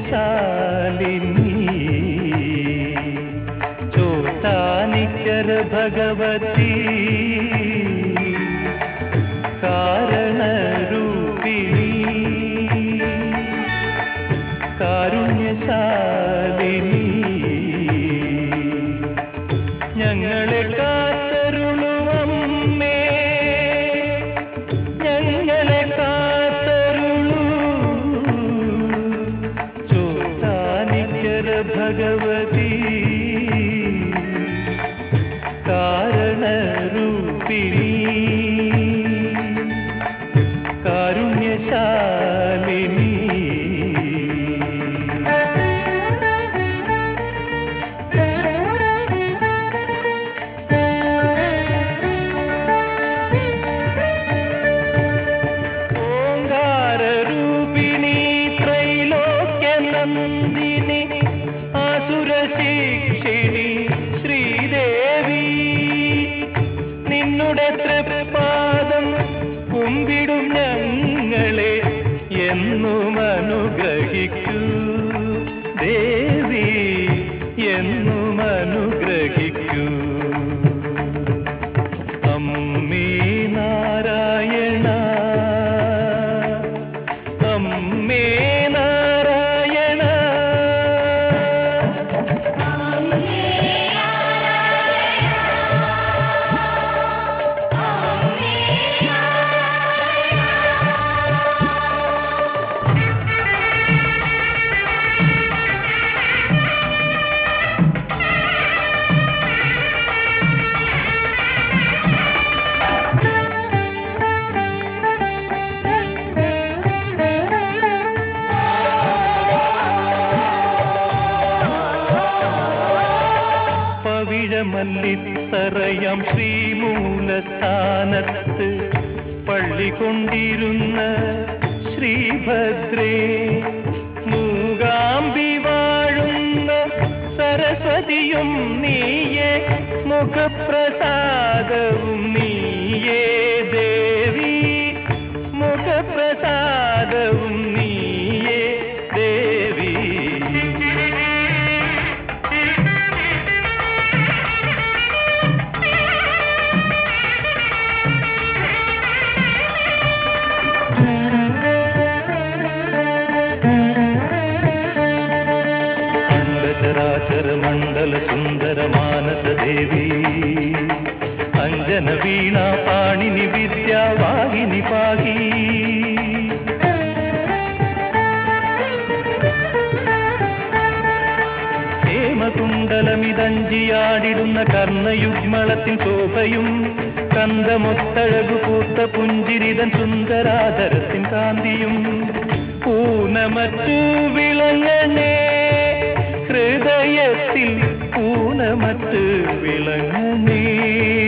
കാരുണ്യശാലിനി ചോറ്റാനിക്കര ഭഗവതി കാരണരൂപിണി കാരുണ്യശാലിനി ഞങ്ങളെ കാത്തരുളുവമ്മേ ഞങ്ങളെ കാത്തരുളൂ ചോറ്റാനിക്കര ഭഗവതി കാരണരൂപിണി കാരുണ്യശാലിനി ഓങ്കാരൂപിണി ത്രൈലോക്യനന്ദിനി ആസുരശിക്ഷിണി ശ്രീദേവി നിന്നുടെ തൃപ്പാദം കുമ്പിടും ഞങ്ങളെ എന്നും അനുഗ്രഹിക്കൂ ദേവി എന്നും അനുഗ്രഹിക്കൂ അമ്മേ നാരായണ അമ്മേ നാരായണ പവിഴമല്ലിത്തറയാം ശ്രീമൂലസ്ഥാനത്ത് പള്ളി കൊണ്ടിരുന്ന ശ്രീഭദ്രേ മൂകാംബി വാഴുന്ന സരസ്വതിയും നീയേ മുഖപ്രസാദവും നീയേ ദേവി മുഖപ്രസാദവും നീയേ ദേവി അണ്ടചരാചര മണ്ഡല സുന്ദര മാനസ ദേവി അഞ്ജന വീണ പാണിനി വിദ്യാവാഹിനി പാഹി ഹേമകുണ്ടലമിതഞ്ചിയാടിടുന്ന കർണയുഗ്മളത്തിൻ ശോഭയും കന്തമൊത്തഴകു പൂത്ത പുഞ്ചിരിതൻ സുന്ദരാധരത്തിൻ കാന്തിയും പൂനമറ്റു വിളങ്ങണേ ഹൃദയത്തിൽ പൂനമറ്റ് വിളങ്ങണേ